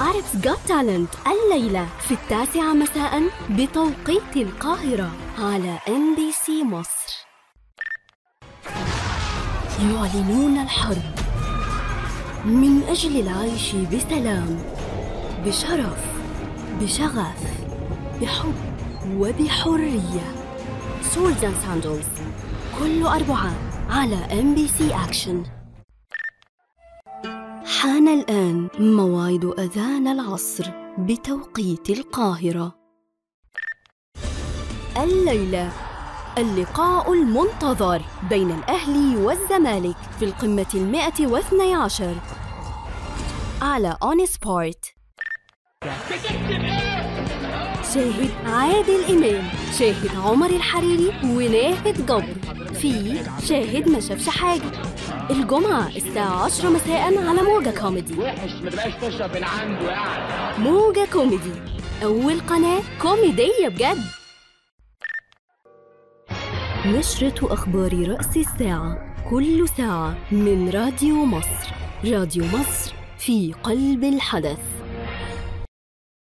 عرب's Got Talent الليلة في التاسعة مساء بتوقيت القاهرة على ام بي سي مصر يعلنون الحرب من أجل العيش بسلام بشرف بشغف بحب وبحرية سولز اند ساندلز كل أربعاء على ام بي سي أكشن حان الآن موعد أذان العصر بتوقيت القاهرة الليلة اللقاء المنتظر بين الأهلي والزمالك في القمة المائة واثني عشر على أون سبورت شاهد عادل إمام شاهد عمر الحريري وناهد جبر في شاهد ما شافش حاجة الجمعة الساعة 10 مساء على موجة كوميدي وحش ما تبقاش تشرب من عنده يعني موجة كوميدي أول قناة كوميدية بجد نشرة أخبار رأس الساعة كل ساعة من راديو مصر راديو مصر في قلب الحدث